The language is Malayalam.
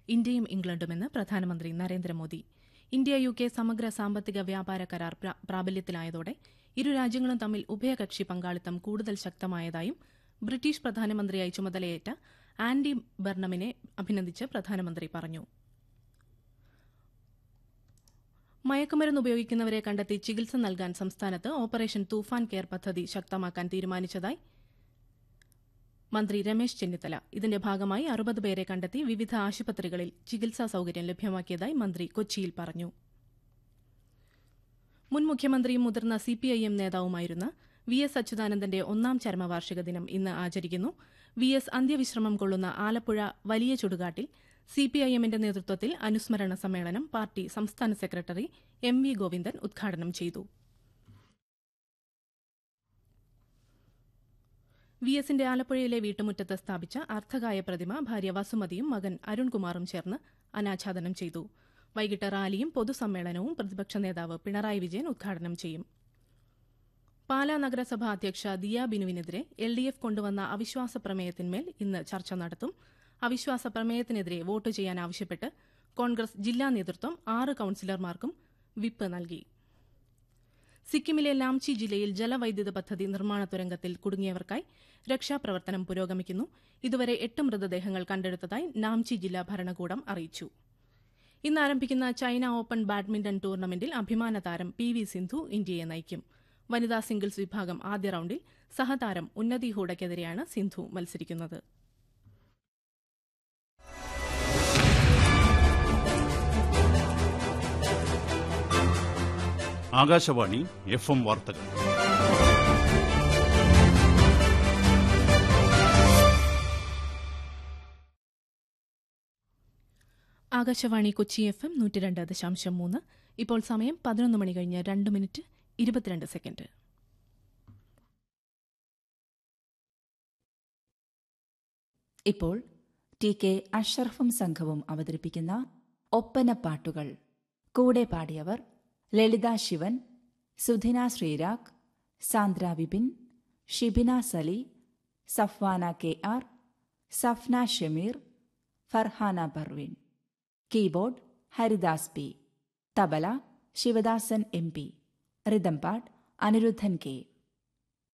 ഇന്ത്യയും ഇംഗ്ലണ്ടുമെന്ന് പ്രധാനമന്ത്രി നരേന്ദ്രമോദി ഇന്ത്യ യു കെ സമഗ്ര സാമ്പത്തിക വ്യാപാര കരാർ പ്ര- പ്രാബല്യത്തിലായതോടെ ഇരു രാജ്യങ്ങളും തമ്മിൽ ഉഭയകക്ഷി പങ്കാളിത്തം കൂടുതൽ ശക്തമായതായും ബ്രിട്ടീഷ് പ്രധാനമന്ത്രിയായി ചുമതലയേറ്റ ആൻഡി ബർണമിനെ അഭിനന്ദിച്ച് പ്രധാനമന്ത്രി പറഞ്ഞു മയക്കുമരുന്ന് ഉപയോഗിക്കുന്നവരെ കണ്ടെത്തി ചികിത്സ നൽകാൻ സംസ്ഥാനത്ത് ഓപ്പറേഷൻ തൂഫാൻ കെയർ പദ്ധതി ശക്തമാക്കാൻ തീരുമാനിച്ചതായി മന്ത്രി രമേശ് ചെന്നിത്തല ഇതിന്റെ ഭാഗമായി അറുപത് പേരെ കണ്ടെത്തി വിവിധ ആശുപത്രികളിൽ ചികിത്സാ സൌകര്യം ലഭ്യമാക്കിയതായി മന്ത്രി കൊച്ചിയിൽ പറഞ്ഞു മുൻ മുഖ്യമന്ത്രിയും മുതിർന്ന സിപിഐഎം നേതാവുമായിരുന്ന വി എസ് അച്യുതാനന്ദന്റെ ഒന്നാം ചരമവാർഷിക ദിനം ഇന്ന് ആചരിക്കുന്നു വി എസ് അന്ത്യവിശ്രമം കൊള്ളുന്ന ആലപ്പുഴ വലിയ ചുടുകാട്ടിൽ സിപിഐഎമ്മിന്റെ നേതൃത്വത്തിൽ അനുസ്മരണ സമ്മേളനം പാർട്ടി സംസ്ഥാന സെക്രട്ടറി എം വി ഗോവിന്ദൻ ഉദ്ഘാടനം ചെയ്തു വി എസിന്റെ ആലപ്പുഴയിലെ വീട്ടുമുറ്റത്ത് സ്ഥാപിച്ച അർദ്ധകായ പ്രതിമ ഭാര്യ വസുമതിയും മകൻ അരുൺകുമാറും ചേർന്ന് അനാച്ഛാദനം ചെയ്തു വൈകിട്ട് റാലിയും പൊതുസമ്മേളനവും പ്രതിപക്ഷ നേതാവ് പിണറായി വിജയൻ ഉദ്ഘാടനം ചെയ്യും പാലാ നഗരസഭ അധ്യക്ഷ ദിയ ബിനുവിനെതിരെ എൽ ഡി എഫ് കൊണ്ടുവന്ന അവിശ്വാസ പ്രമേയത്തിന്മേൽ ഇന്ന് ചർച്ച നടത്തും അവിശ്വാസ പ്രമേയത്തിനെതിരെ വോട്ട് ചെയ്യാൻ ആവശ്യപ്പെട്ട് കോൺഗ്രസ് ജില്ലാ നേതൃത്വം ആറ് കൌൺസിലർമാർക്കും വിപ്പ് നൽകി സിക്കിമിലെ ലാംചി ജില്ലയിൽ ജലവൈദ്യുത പദ്ധതി നിർമ്മാണ തുരങ്കത്തിൽ കുടുങ്ങിയവർക്കായി രക്ഷാപ്രവർത്തനം പുരോഗമിക്കുന്നു ഇതുവരെ എട്ട് മൃതദേഹങ്ങൾ കണ്ടെടുത്തതായി നാംചി ജില്ലാ ഭരണകൂടം അറിയിച്ചു ഇന്ന് ആരംഭിക്കുന്ന ചൈന ഓപ്പൺ ബാഡ്മിന്റൺ ടൂർണമെന്റിൽ അഭിമാന താരം പി വി സിന്ധു ഇന്ത്യയെ നയിക്കും വനിതാ സിംഗിൾസ് വിഭാഗം ആദ്യ റൌണ്ടിൽ സഹതാരം ഉന്നതി ഹൂഡയ്ക്കെതിരെയാണ് സിന്ധു മത്സരിക്കുന്നത് ആകാശവാണി എഫ് എം വാർത്തകൾ ആകാശവാണി കൊച്ചി എഫ് എം നൂറ്റി രണ്ട് ദശാംശം മൂന്ന് ഇപ്പോൾ സമയം പതിനൊന്ന് മണി കഴിഞ്ഞ് രണ്ട് മിനിറ്റ് ഇരുപത്തിരണ്ട് സെക്കൻഡ് ഇപ്പോൾ ടി കെ അഷറഫും സംഘവും അവതരിപ്പിക്കുന്ന ഒപ്പനപ്പാട്ടുകൾ കൂടെ പാടിയവർ Lalitha Sivan Sudhina Sreerag Sandra Vipin Shibina Sali Safwana K R Safna Shameer Farhana Parveen keyboard Haridas P tabla Sivadasan M P rhythm pad Anirudhan K